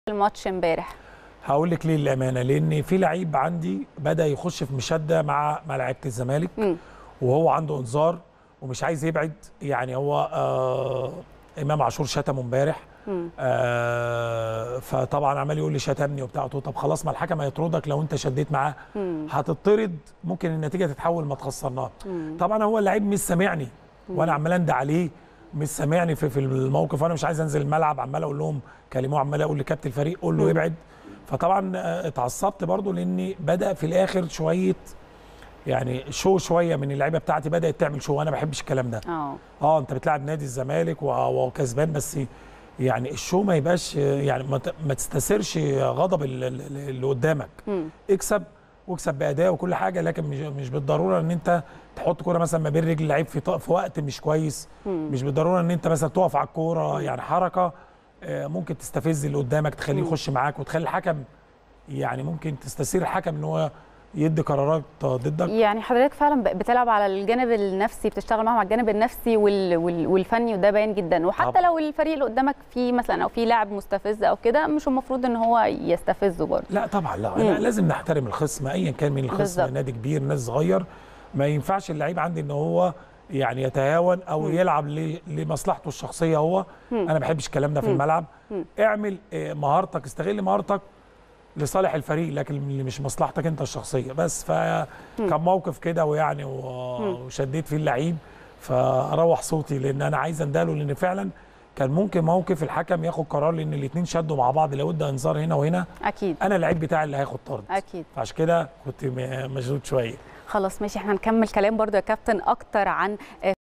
الماتش امبارح هقول لك ليه للامانه لان في لعيب عندي بدا يخش في مشاده مع مع لعيبه الزمالك مم. وهو عنده انذار ومش عايز يبعد يعني هو آه امام عاشور شتمه امبارح مم. آه فطبعا عمال يقول لي شتمني وبتاع قلت له طب خلاص ما الحكم هيطردك لو انت شديت معاه مم. هتطرد ممكن النتيجه تتحول ما تخسرناش مم. طبعا هو اللعيب مش سامعني وانا عمال اندى عليه مش سامعني في في الموقف وانا مش عايز انزل الملعب عمال اقول لهم كلموه عمال اقول لكابتن الفريق قول له ابعد فطبعا آه، اتعصبت برضو لاني بدا في الاخر شويه يعني شو شويه من اللعيبه بتاعتي بدات تعمل شو وانا ما بحبش الكلام ده اه اه انت بتلعب نادي الزمالك و- وكسبان بس يعني الشو ما يبقاش يعني ما ت- ما تستثيرش غضب ال- ال- اللي قدامك مم. اكسب واكسب باداء وكل حاجه لكن مش مش بالضروره ان انت تحط كوره مثلا ما بين رجل لعيب في ط- في وقت مش كويس مم. مش بالضروره ان انت مثلا تقف على الكوره يعني حركه آه، ممكن تستفز اللي قدامك تخليه مم. يخش معاك وتخلي الحكم يعني ممكن تستثير الحكم ان هو يدي قرارات ضدك يعني حضرتك فعلا ب- بتلعب على الجانب النفسي بتشتغل معاهم على الجانب النفسي وال... وال... والفني وده باين جدا وحتى طبعا. لو الفريق اللي قدامك فيه مثلا او فيه لاعب مستفز او كده مش المفروض ان هو يستفزه برضه لا طبعا لا, مم. لا لازم نحترم الخصم ايا كان من الخصم بالظبط. نادي كبير نادي صغير ما ينفعش اللعيب عندي ان هو يعني يتهاون او مم. يلعب ل- لمصلحته الشخصيه هو مم. انا ما بحبش الكلام ده في مم. الملعب مم. اعمل آه، مهارتك استغل مهارتك لصالح الفريق لكن اللي مش مصلحتك انت الشخصيه بس فكان موقف كده ويعني و- مم. وشديت فيه اللعيب فروح صوتي لان انا عايز انداله لان فعلا كان ممكن موقف الحكم ياخد قرار لان الاثنين شدوا مع بعض لو ادى انذار هنا وهنا اكيد انا اللعيب بتاعي اللي هياخد طرد اكيد فعشان كده كنت م- مشدود شويه خلاص ماشي احنا هنكمل كلام برضو يا كابتن اكتر عن